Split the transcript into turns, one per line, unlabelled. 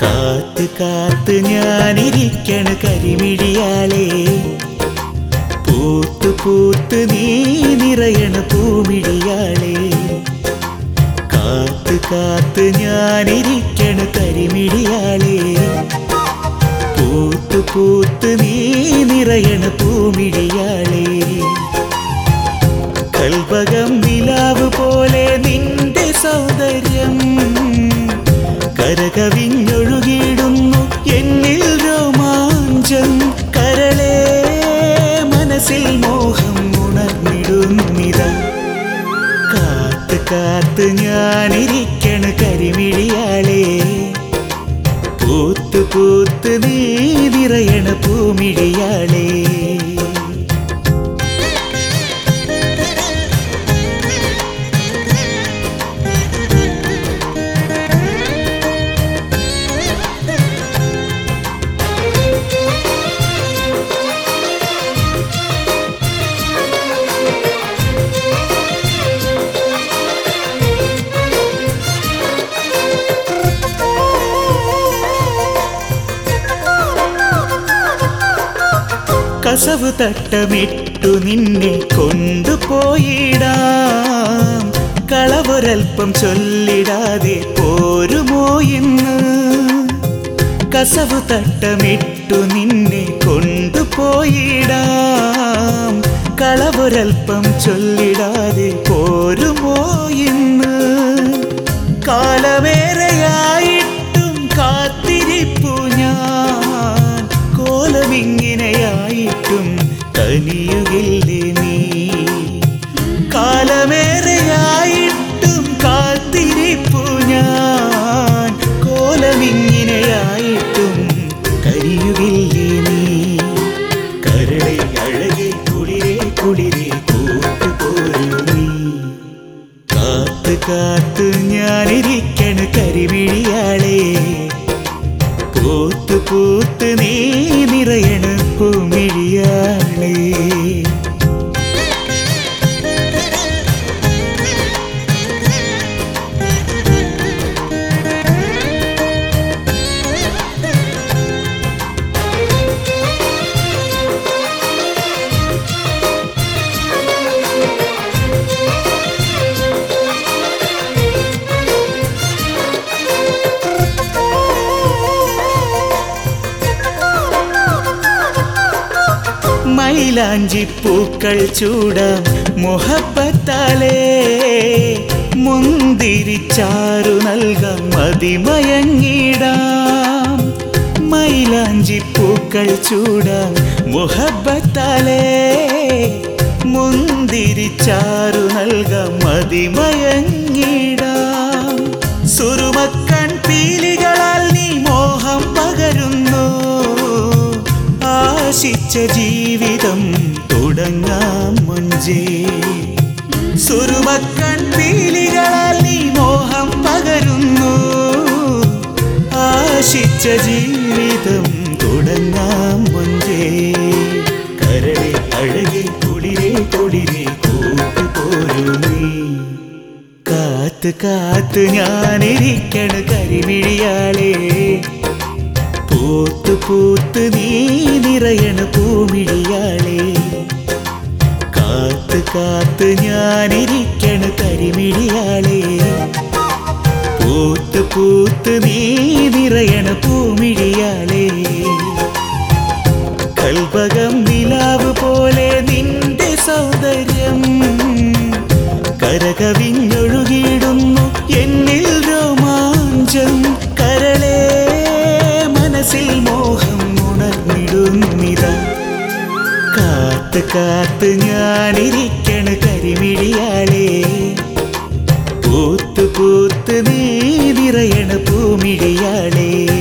കാത്ത് കാത്ത് ഞാനിരിക്കണ കരിമിഴിയാളെ പൂത്ത് പൂത്ത് നീ നിറയണ പൂമിഴിയാളെ കാത്ത് കാത്ത് ഞാനിരിക്കണ കരിമിഴിയാളെ പൂത്ത് പൂത്ത് നീ നിറയണ പൂമിഴിയാളെ കൽപകം നിലാവ് പോലെ നിന്റെ സൗന്ദര്യം കരകവിഞ്ഞൊഴുകിയിടുന്നു എന്നിൽ രോമാഞ്ചം കരളേ മനസ്സിൽ മോഹം ഉണർന്നിടുന്നിത കാത്ത് കാത്ത് ഞാനിരിക്കണ കരിമിഴിയാളെ പൂത്ത് പൂത്ത് നീ നിറയണ പൂമിഴിയാളേ കസവ് തട്ടമിട്ടു നിന്നെ കൊണ്ടുപോയിടാം കളവൊരൽപ്പം ചൊല്ലിടാതെ പോരുമോ ഇന്ന് കസവ് തട്ടമിട്ടു നിന്നെ കൊണ്ടുപോയിടാം കളവൊരൽപ്പം ചൊല്ലിടാതെ പോരുമോ ഇന്ന് കാലമേറെയായിട്ടും കാത്തിരിപ്പു ഞാൻ കോലമിങ്ങനെയായിട്ടും കനിയുകില്ലേ നീ കാലമേറെയായിട്ടും കാത്തിരിപ്പു ഞാൻ കോലമിങ്ങനെയായിട്ടും കരിയുകില്ലേ നീ കരളെ അഴകെ കുളിരെ കുളിരെ കൂട്ടുപോരു നീ കാത്ത് കാത്ത് ഞാനിരിക്കണ കരിമിഴിയാളെ പൂത്ത് പൂത്ത് നീ നിറയണ പൂമിഴിയാളേ മൈലാഞ്ചി പൂക്കൾ ചൂടാം മുഹബത്താലേ മുന്തിരിച്ചാറു നൽകാം മതിമയങ്ങിടാം മൈലാഞ്ചി പൂക്കൾ ചൂടാം മുഹബത്താലേ മുന്തിരിച്ചാറു നൽകാം മതിമയങ്ങിടാം സുറുമക്കൺ പീലികളാൽ നീ മോഹം പകരുന്നു ആശിച്ച ജീവിതം തുടങ്ങാം മുഞ്ചേ സുറുമക്കൺ പീലികളാൽ നീ മോഹം പകരുന്നു ആശിച്ച ജീവിതം തുടങ്ങാം മുഞ്ചേ കരളെ അഴകെ കുളിരെ കുളിരെ കൂട്ടുപോരു നീ കാത്ത് കാത്ത് ഞാനിരിക്കണ കരിമിഴിയാളേ പൂത്ത് പൂത്ത് നീ നിറയണ പൂമിഴിയാളേ കാത്ത് കാത്ത് ഞാനിരിക്കണ കരിമിഴിയാളേ പൂത്ത് പൂത്ത് നീ നിറയണ പൂമിഴിയാളേ കൽപകം നിലാവ് പോലെ നിന്റെ സൗന്ദര്യം കരകവിഞ്ഞൊഴുകിയിടുന്നു എന്നിൽ രോമാഞ്ചം കരളേ മനസ്സിൽ മോഹം ഉണർന്നിടുന്നിത കാത്ത് കാത്ത് ഞാനിരിക്കണ കരിമിഴിയാളേ പൂത്ത് പൂത്ത് നീ നിറയണ പൂമിഴിയാളേ